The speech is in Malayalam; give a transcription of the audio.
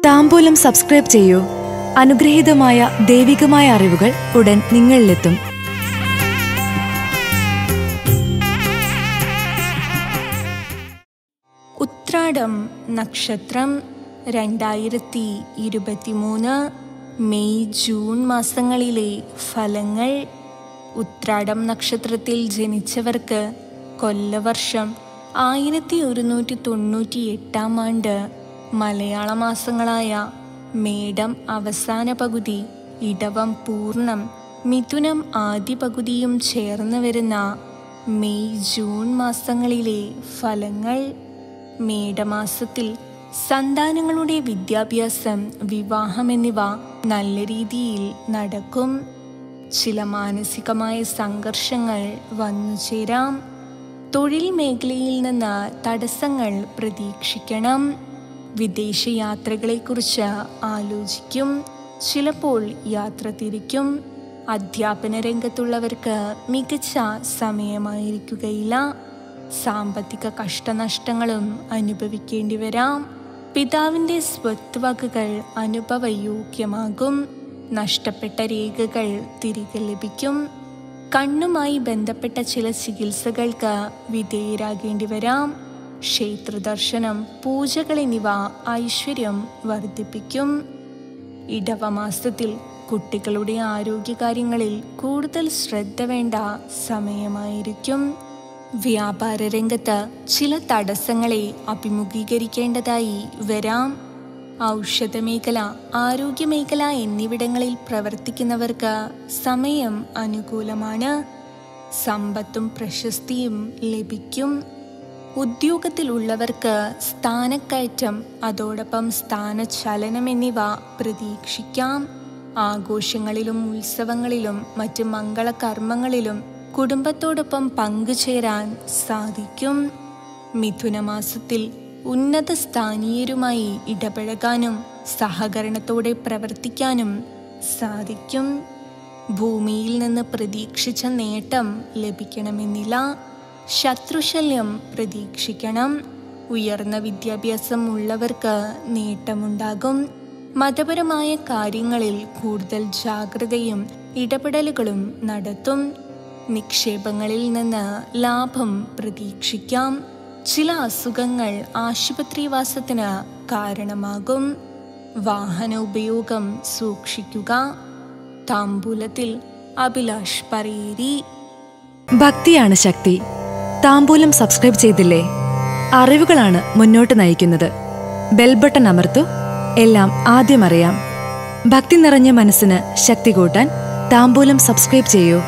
താമ്പൂലം സബ്സ്ക്രൈബ് ചെയ്യൂ അനുഗ്രഹീതമായ ദൈവികമായ അറിവുകൾ ഉടൻ നിങ്ങളിലെത്തും ഉത്രാടം നക്ഷത്രം രണ്ടായിരത്തി ഇരുപത്തിമൂന്ന് മെയ് ജൂൺ മാസങ്ങളിലെ ഫലങ്ങൾ ഉത്രാടം നക്ഷത്രത്തിൽ ജനിച്ചവർക്ക് കൊല്ലവർഷം ആയിരത്തി ഒരുന്നൂറ്റി തൊണ്ണൂറ്റി എട്ടാം ആണ്ട് മലയാള മാസങ്ങളായ മേടം അവസാന പകുതി ഇടവം പൂർണ്ണം മിഥുനം ആദ്യ പകുതിയും ചേർന്ന് വരുന്ന മെയ് ജൂൺ മാസങ്ങളിലെ ഫലങ്ങൾ മേടമാസത്തിൽ സന്താനങ്ങളുടെ വിദ്യാഭ്യാസം വിവാഹം എന്നിവ നല്ല രീതിയിൽ നടക്കും ചില മാനസികമായ സംഘർഷങ്ങൾ വന്നു ചേരാം തൊഴിൽ മേഖലയിൽ നിന്ന് തടസ്സങ്ങൾ പ്രതീക്ഷിക്കണം വിദേശ യാത്രകളെക്കുറിച്ച് ആലോചിക്കും ചിലപ്പോൾ യാത്ര തിരിക്കും അധ്യാപന രംഗത്തുള്ളവർക്ക് മികച്ച സമയമായിരിക്കുകയില്ല സാമ്പത്തിക കഷ്ടനഷ്ടങ്ങളും അനുഭവിക്കേണ്ടി വരാം പിതാവിൻ്റെ സ്വത്ത് വകകൾ അനുഭവയോഗ്യമാകും നഷ്ടപ്പെട്ട രേഖകൾ തിരികെ ലഭിക്കും കണ്ണുമായി ബന്ധപ്പെട്ട ചില ചികിത്സകൾക്ക് വിധേയരാകേണ്ടി വരാം ക്ഷേത്രദർശനം പൂജകൾ എന്നിവ ഐശ്വര്യം വർദ്ധിപ്പിക്കും ഇടവമാസത്തിൽ കുട്ടികളുടെ ആരോഗ്യകാര്യങ്ങളിൽ കൂടുതൽ ശ്രദ്ധ വേണ്ട സമയമായിരിക്കും വ്യാപാര രംഗത്ത് ചില തടസ്സങ്ങളെ അഭിമുഖീകരിക്കേണ്ടതായി വരാം ഔഷധമേഖല ആരോഗ്യമേഖല എന്നിവിടങ്ങളിൽ പ്രവർത്തിക്കുന്നവർക്ക് സമയം അനുകൂലമാണ് സമ്പത്തും പ്രശസ്തിയും ലഭിക്കും ഉദ്യോഗത്തിലുള്ളവർക്ക് സ്ഥാനക്കയറ്റം അതോടൊപ്പം സ്ഥാനചലനം എന്നിവ പ്രതീക്ഷിക്കാം ആഘോഷങ്ങളിലും ഉത്സവങ്ങളിലും മറ്റ് മംഗളകർമ്മങ്ങളിലും കുടുംബത്തോടൊപ്പം പങ്കുചേരാൻ സാധിക്കും മിഥുനമാസത്തിൽ ഉന്നത സ്ഥാനീയരുമായി ഇടപഴകാനും സഹകരണത്തോടെ പ്രവർത്തിക്കാനും സാധിക്കും ഭൂമിയിൽ നിന്ന് പ്രതീക്ഷിച്ച നേട്ടം ലഭിക്കണമെന്നില്ല ശത്രുശല്യം പ്രതീക്ഷിക്കണം ഉയർന്ന വിദ്യാഭ്യാസം ഉള്ളവർക്ക് നേട്ടമുണ്ടാകും മതപരമായ കാര്യങ്ങളിൽ കൂടുതൽ ജാഗ്രതയും ഇടപെടലുകളും നടത്തും നിക്ഷേപങ്ങളിൽ നിന്ന് ലാഭം പ്രതീക്ഷിക്കാം ചില അസുഖങ്ങൾ ആശുപത്രിവാസത്തിന് കാരണമാകും വാഹന ഉപയോഗം സൂക്ഷിക്കുക താമ്പൂലത്തിൽ അഭിലാഷ് പറയേരി ഭക്തിയാണ് ശക്തി താമ്പൂലം സബ്സ്ക്രൈബ് ചെയ്തില്ലേ അറിവുകളാണ് മുന്നോട്ട് നയിക്കുന്നത് ബെൽ ബട്ടൺ അമർത്തു എല്ലാം ആദ്യം അറിയാം ഭക്തി നിറഞ്ഞ മനസ്സിന് ശക്തി കൂട്ടാൻ താമ്പൂലം സബ്സ്ക്രൈബ് ചെയ്യൂ